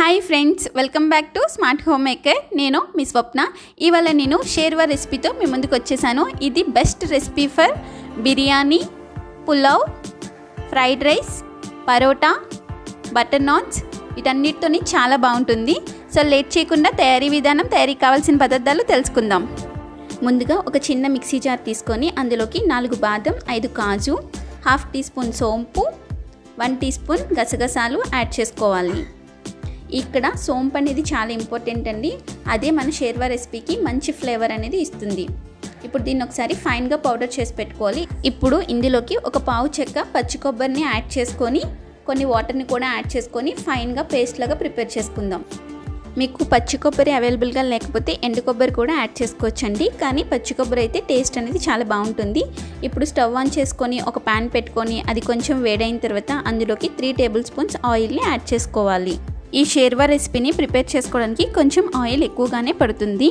hi friends welcome back to smart home maker నేను మీ స్వప్న ఇవాళ నేను షేర్వా రెసిపీతో మీ ముందుకు వచ్చేసాను ఇది best recipe for biryani pulao fried rice parotta butter naans వీటన్నిటితోని చాలా బాగుంటుంది సో లేట్ చేయకుండా తయారీ విధానం తయారీకి కావాల్సిన పదార్థాలు తెలుసుకుందాం ముందుగా ఒక చిన్న మిక్సీ జార్ తీసుకొని అందులోకి నాలుగు బాదం ఐదు కాజు హాఫ్ టీ స్పూన్ సోంపు వన్ టీ స్పూన్ గసగసాలు యాడ్ చేసుకోవాలి ఇక్కడ సోంపు అనేది చాలా ఇంపార్టెంట్ అండి అదే మన షేర్వా రెసిపీకి మంచి ఫ్లేవర్ అనేది ఇస్తుంది ఇప్పుడు దీన్ని ఒకసారి ఫైన్గా పౌడర్ చేసి పెట్టుకోవాలి ఇప్పుడు ఇందులోకి ఒక పావు చెక్క పచ్చి కొబ్బరిని యాడ్ చేసుకొని కొన్ని వాటర్ని కూడా యాడ్ చేసుకొని ఫైన్గా పేస్ట్ లాగా ప్రిపేర్ చేసుకుందాం మీకు పచ్చి కొబ్బరి అవైలబుల్గా లేకపోతే ఎండు కొబ్బరి కూడా యాడ్ చేసుకోవచ్చండి కానీ పచ్చి కొబ్బరి అయితే టేస్ట్ అనేది చాలా బాగుంటుంది ఇప్పుడు స్టవ్ ఆన్ చేసుకొని ఒక ప్యాన్ పెట్టుకొని అది కొంచెం వేడైన తర్వాత అందులోకి త్రీ టేబుల్ స్పూన్స్ ఆయిల్ని యాడ్ చేసుకోవాలి ఈ షేర్వా రెసిపీని ప్రిపేర్ చేసుకోవడానికి కొంచెం ఆయిల్ ఎక్కువగానే పడుతుంది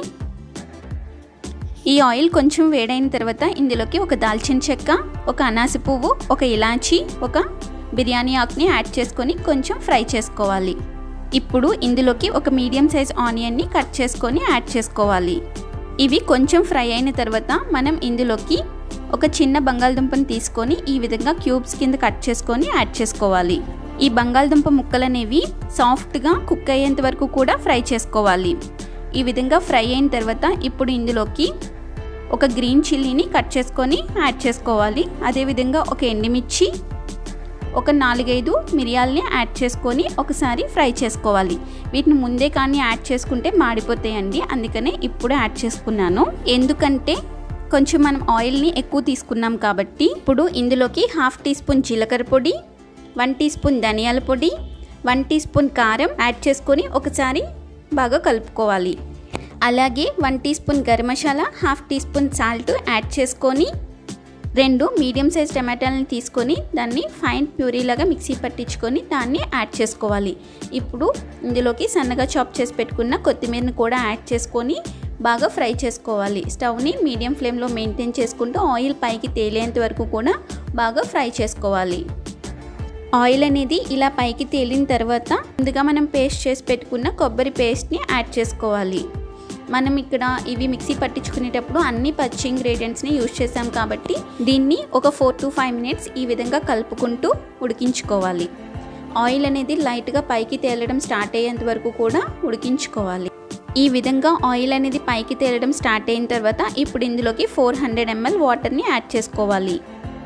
ఈ ఆయిల్ కొంచెం వేడైన తర్వాత ఇందులోకి ఒక దాల్చిన చెక్క ఒక అనాసి పువ్వు ఒక ఇలాచీ ఒక బిర్యానీ ఆకుని యాడ్ చేసుకొని కొంచెం ఫ్రై చేసుకోవాలి ఇప్పుడు ఇందులోకి ఒక మీడియం సైజ్ ఆనియన్ని కట్ చేసుకొని యాడ్ చేసుకోవాలి ఇవి కొంచెం ఫ్రై అయిన తర్వాత మనం ఇందులోకి ఒక చిన్న బంగాళదుంపను తీసుకొని ఈ విధంగా క్యూబ్స్ కింద కట్ చేసుకొని యాడ్ చేసుకోవాలి ఈ బంగాళదుంప ముక్కలు అనేవి సాఫ్ట్గా కుక్ అయ్యేంత వరకు కూడా ఫ్రై చేసుకోవాలి ఈ విధంగా ఫ్రై అయిన తర్వాత ఇప్పుడు ఇందులోకి ఒక గ్రీన్ చిల్లీని కట్ చేసుకొని యాడ్ చేసుకోవాలి అదేవిధంగా ఒక ఎండుమిర్చి ఒక నాలుగైదు మిరియాలని యాడ్ చేసుకొని ఒకసారి ఫ్రై చేసుకోవాలి వీటిని ముందే కానీ యాడ్ చేసుకుంటే మాడిపోతాయండి అందుకనే ఇప్పుడు యాడ్ చేసుకున్నాను ఎందుకంటే కొంచెం మనం ఆయిల్ని ఎక్కువ తీసుకున్నాం కాబట్టి ఇప్పుడు ఇందులోకి హాఫ్ టీ స్పూన్ జీలకర్ర పొడి వన్ టీ స్పూన్ ధనియాల పొడి వన్ టీ స్పూన్ కారం యాడ్ చేసుకొని ఒకసారి బాగా కలుపుకోవాలి అలాగే one teaspoon garam masala half teaspoon salt add చేసుకొని రెండు మీడియం సైజ్ టమాటాలను తీసుకొని దాన్ని ఫైన్ ప్యూరీలాగా మిక్సీ పట్టించుకొని దాన్ని యాడ్ చేసుకోవాలి ఇప్పుడు ఇందులోకి సన్నగా చాప్ చేసి పెట్టుకున్న కొత్తిమీరని కూడా యాడ్ చేసుకొని బాగా ఫ్రై చేసుకోవాలి స్టవ్ని మీడియం ఫ్లేమ్లో మెయింటైన్ చేసుకుంటూ ఆయిల్ పైకి తేలేంత వరకు కూడా బాగా ఫ్రై చేసుకోవాలి ఆయిల్ అనేది ఇలా పైకి తేలిన తర్వాత ముందుగా మనం పేస్ట్ చేసి పెట్టుకున్న కొబ్బరి పేస్ట్ని యాడ్ చేసుకోవాలి మనం ఇక్కడ ఇవి మిక్సీ పట్టించుకునేటప్పుడు అన్ని పచ్చి ఇంగ్రీడియంట్స్ని యూజ్ చేసాం కాబట్టి దీన్ని ఒక ఫోర్ టు ఫైవ్ మినిట్స్ ఈ విధంగా కలుపుకుంటూ ఉడికించుకోవాలి ఆయిల్ అనేది లైట్గా పైకి తేలడం స్టార్ట్ అయ్యేంత వరకు కూడా ఉడికించుకోవాలి ఈ విధంగా ఆయిల్ అనేది పైకి తేలడం స్టార్ట్ అయిన తర్వాత ఇప్పుడు ఇందులోకి ఫోర్ హండ్రెడ్ ఎంఎల్ వాటర్ని యాడ్ చేసుకోవాలి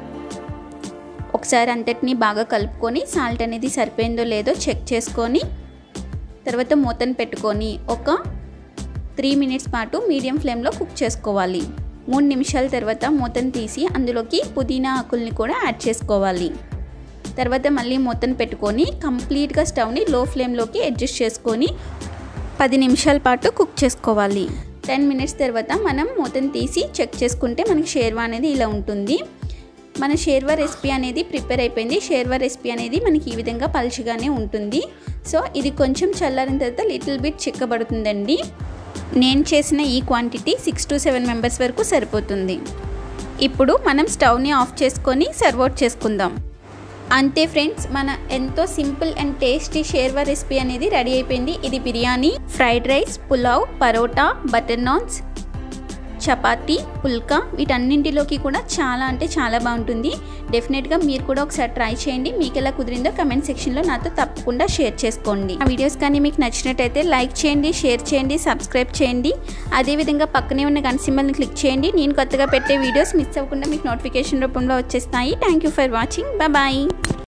ఒకసారి అంతటిని బాగా కలుపుకొని సాల్ట్ అనేది సరిపోయిందో లేదో చెక్ చేసుకొని తర్వాత మూతను పెట్టుకొని ఒక త్రీ మినిట్స్ పాటు మీడియం ఫ్లేమ్లో కుక్ చేసుకోవాలి మూడు నిమిషాల తర్వాత మూతను తీసి అందులోకి పుదీనా ఆకుల్ని కూడా యాడ్ చేసుకోవాలి తర్వాత మళ్ళీ మూతను పెట్టుకొని కంప్లీట్గా స్టవ్ని లో ఫ్లేమ్లోకి అడ్జస్ట్ చేసుకొని పది నిమిషాల పాటు కుక్ చేసుకోవాలి టెన్ మినిట్స్ తర్వాత మనం మూతను తీసి చెక్ చేసుకుంటే మనకి షేర్వా అనేది ఇలా ఉంటుంది మన షేర్వా రెసిపీ అనేది ప్రిపేర్ అయిపోయింది షేర్వా రెసిపీ అనేది మనకి ఈ విధంగా పలుచగానే ఉంటుంది సో ఇది కొంచెం చల్లారిన తర్వాత లిటిల్ బిట్ చిక్కబడుతుందండి నేను చేసిన ఈ quantity six to seven members వరకు సరిపోతుంది ఇప్పుడు మనం స్టవ్ని ఆఫ్ చేసుకొని సర్వ్ అవుట్ చేసుకుందాం అంతే ఫ్రెండ్స్ మన ఎంతో సింపుల్ అండ్ టేస్టీ షేర్వా రెసిపీ అనేది రెడీ అయిపోయింది ఇది biryani fried rice pulao parotta butter naans chapati phulka వీటన్నింటిలోకి కూడా చాలా అంటే చాలా బాగుంటుంది డెఫినెట్గా మీరు కూడా ఒకసారి ట్రై చేయండి మీకు ఎలా కుదిరిందో కమెంట్ సెక్షన్లో నాతో తప్పకుండా షేర్ చేసుకోండి ఆ వీడియోస్ కానీ మీకు నచ్చినట్టయితే లైక్ చేయండి షేర్ చేయండి సబ్స్క్రైబ్ చేయండి అదేవిధంగా పక్కనే ఉన్న గన్ సింబల్ని క్లిక్ చేయండి నేను కొత్తగా పెట్టే వీడియోస్ మిస్ అవ్వకుండా మీకు నోటిఫికేషన్ రూపంలో వచ్చేస్తాయి thank you for watching bye